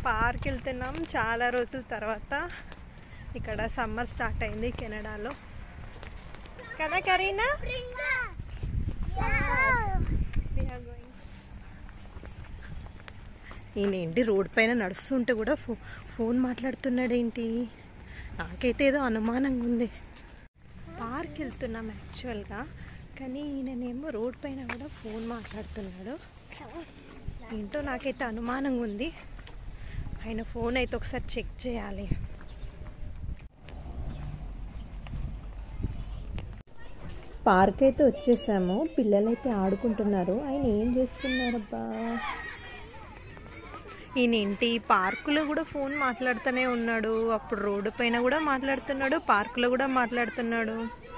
Park వెళ్తున్నాం చాలా రోజుల తర్వాత ఇక్కడ సమ్మర్ స్టార్ట్ అయింది కెనడాలో కదా కరీనా We are going. ఈయన ఏంటి రోడ్ పైన నడుస్తుంటే కూడా ఫో ఫోన్ మాట్లాడుతున్నాడు ఏంటి నాకైతే ఏదో అనుమానంగా ఉంది పార్క్ వెళ్తున్నాం యాక్చువల్గా కానీ ఈయననేమో రోడ్ పైన కూడా ఫోన్ మాట్లాడుతున్నాడు ఏంటో నాకైతే అనుమానంగా ఉంది ఆయన ఫోన్ అయితే ఒకసారి చెక్ చేయాలి పార్క్ అయితే వచ్చేసాము పిల్లలైతే ఆడుకుంటున్నారు ఆయన ఏం చేస్తున్నారబ్బా ఈయన ఏంటి పార్కులో కూడా ఫోన్ మాట్లాడుతూనే ఉన్నాడు అప్పుడు రోడ్డు పైన కూడా మాట్లాడుతున్నాడు పార్కులో కూడా మాట్లాడుతున్నాడు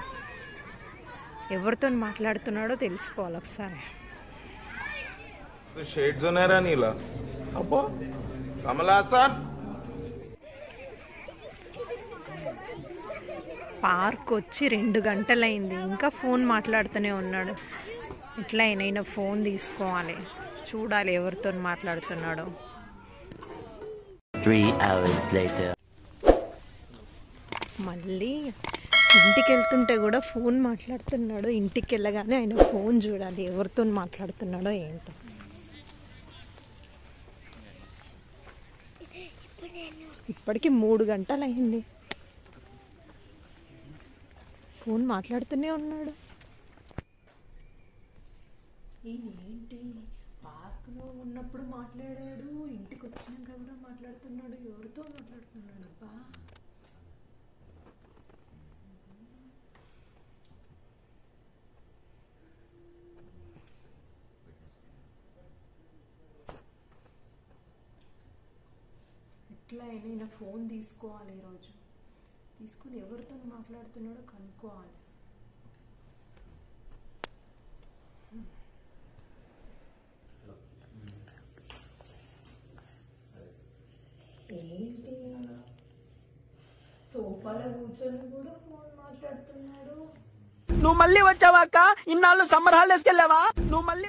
ఎవరితో మాట్లాడుతున్నాడో తెలుసుకోవాలి ఒకసారి షేడ్స్ ఉన్నారా నీలా అబ్బో కమలాసన్ పార్క్ వచ్చి రెండు గంటలైంది ఇంకా ఫోన్ మాట్లాడుతూనే ఉన్నాడు ఇట్లా అయినా ఫోన్ తీసుకోవాలి చూడాలి ఎవరితో మాట్లాడుతున్నాడో Three hours later. మళ్ళీ ఇంటికి వెళ్తుంటే కూడా ఫోన్ మాట్లాడుతున్నాడు ఇంటికి వెళ్ళగానే ఆయన ఫోన్ చూడాలి ఎవరితో మాట్లాడుతున్నాడో ఏంటో ఇప్పటికి మూడు గంటలు అయింది ఫోన్ మాట్లాడుతూనే ఉన్నాడు ఏంటి పార్క్లో ఉన్నప్పుడు మాట్లాడాడు ఇంటికి వచ్చినాక కూడా మాట్లాడుతున్నాడు ఎవరితో మాట్లాడుతున్నాడు అబ్బా ఎట్లా అయినా ఈయన ఫోన్ తీసుకోవాలి ఈరోజు తీసుకుని ఎవరితో మాట్లాడుతున్నాడో కనుక్కోవాలి ఏంటి సోఫాలో కూర్చొని కూడా ఫోన్ మాట్లాడుతున్నాడు నువ్వు మళ్ళీ వచ్చావా అక్క ఇన్నాళ్ళు సమ్మర్ హాలిడేస్కి వెళ్ళావా నువ్వు మళ్ళీ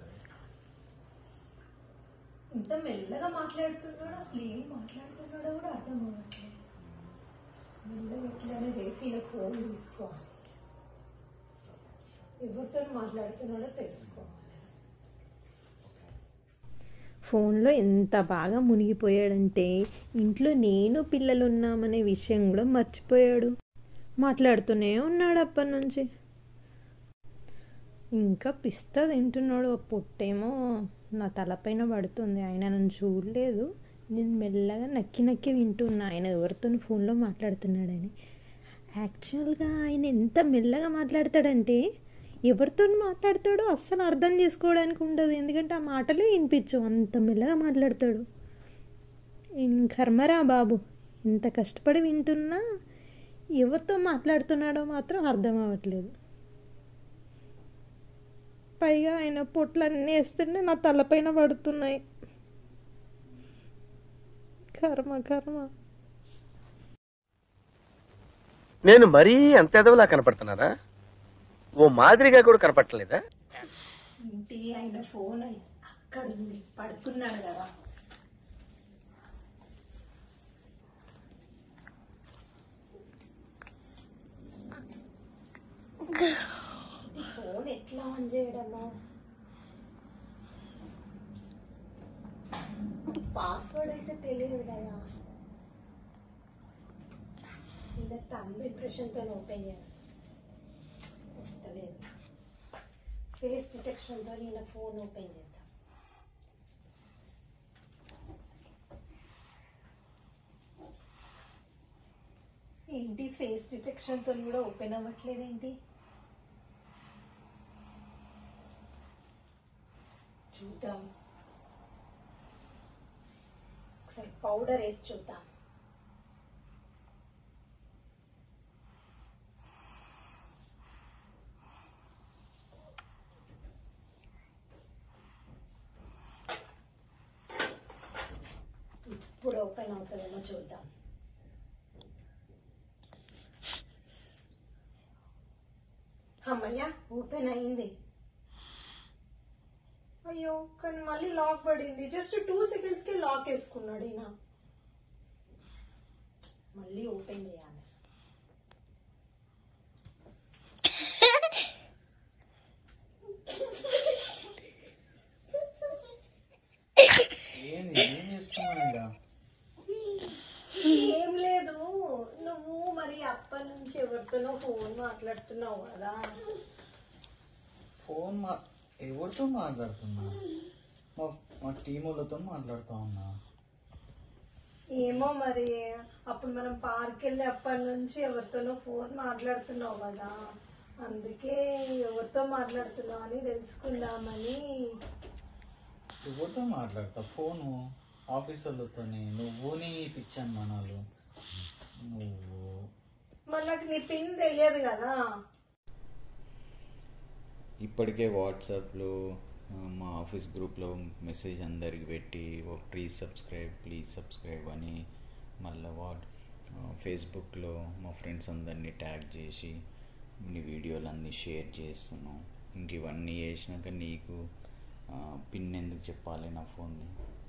ఇంత మెల్లగా మాట్లాడుతున్నాడు అసలు ఏం మాట్లాడుతున్నాడో కూడా అర్థం అవ్వట్లేదు మెల్లగా ఎట్లయినా చేసి ఇలా ఫోన్ తీసుకోవాలి ఎవరితో మాట్లాడుతున్నాడో తెలుసుకోవాలి ఫోన్లో ఎంత బాగా మునిగిపోయాడంటే ఇంట్లో నేను పిల్లలు ఉన్నామనే విషయం కూడా మర్చిపోయాడు మాట్లాడుతూనే ఉన్నాడు అప్పటి నుంచి ఇంకా పిస్తా తింటున్నాడు ఆ పొట్టేమో నా తలపైన పడుతుంది ఆయన నన్ను చూడలేదు నేను మెల్లగా నక్కి నక్కి వింటున్నా ఆయన ఎవరితో ఫోన్లో మాట్లాడుతున్నాడని యాక్చువల్గా ఆయన ఎంత మెల్లగా మాట్లాడతాడంటే ఎవరితో మాట్లాడతాడో అస్సలు అర్థం చేసుకోవడానికి ఉండదు ఎందుకంటే ఆ మాటలే వినిపించు అంత మెల్లగా మాట్లాడతాడు ఇన్ కర్మరా బాబు ఇంత కష్టపడి వింటున్నా ఎవరితో మాట్లాడుతున్నాడో మాత్రం అర్థం అవ్వట్లేదు పైగా ఆయన పొట్లన్నీ వేస్తుంటే నా తలపైన పడుతున్నాయి కర్మ కర్మ నేను మరీ అంత ఎదవలా కనపడుతున్నారా ఓ మాదిరిగా కూడా కనపడలేదా ఇంటి ఆయన ఫోన్ అక్కడ ఉంది పడుతున్నాడు కదా ఫోన్ ఎట్లా ఆన్ చేయడము పాస్వర్డ్ అయితే తెలియదు కదా ఇలా తంబ్ ఇంప్రెషన్తో ఓపెన్ చేయాలి వస్తలేదు ఫేస్ డిటెక్షన్తో నేను ఫోన్ ఓపెన్ చేద్దాం ఏంటి ఫేస్ డిటెక్షన్తో కూడా ఓపెన్ అవ్వట్లేదు ఏంటి చూద్దాం ఒకసారి పౌడర్ వేసి చూద్దాం ఇప్పుడు ఓపెన్ అవుతుందేమో చూద్దాం అమ్మయ్య ఓపెన్ అయింది అయ్యో కానీ మళ్ళీ లాక్ పడింది జస్ట్ టూ సెకండ్స్ కి లాక్ వేసుకున్నాడు ఈయన మళ్ళీ ఓపెన్ చేయాలి ఏంది ఏం చేస్తున్నావు ఇక్కడ ఏం లేదు నువ్వు మరి అప్పటి నుంచి ఎవరితోనో ఫోన్ మాట్లాడుతున్నావు కదా ఫోన్ మా ఎవరితో మాట్లాడుతున్నా మా మా టీం వాళ్ళతో మాట్లాడుతా ఉన్నా ఏమో మరి అప్పుడు మనం పార్క్ వెళ్ళి అప్పటి నుంచి ఎవరితోనో ఫోన్ మాట్లాడుతున్నావు కదా అందుకే ఎవరితో మాట్లాడుతున్నావు అని తెలుసుకుందామని ఎవరితో మాట్లాడతా ఫోను ఆఫీస్ వాళ్ళతోని నువ్వు నీ పిచ్చాను మనాలు నువ్వు మరి నాకు నీ పిన్ తెలియదు కదా ఇప్పటికే వాట్సాప్లో ఆ, మా ఆఫీస్ గ్రూప్లో మెసేజ్ అందరికి పెట్టి ప్లీజ్ సబ్స్క్రైబ్ ప్లీజ్ సబ్స్క్రైబ్ అని మళ్ళీ వాట్ ఆ, ఫేస్బుక్లో మా ఫ్రెండ్స్ అందరినీ ట్యాగ్ చేసి నీ వీడియోలు అన్నీ షేర్ చేస్తున్నావు ఇంక ఇవన్నీ చేసినాక నీకు ఆ, పిన్ ఎందుకు చెప్పాలి నా ఫోన్ని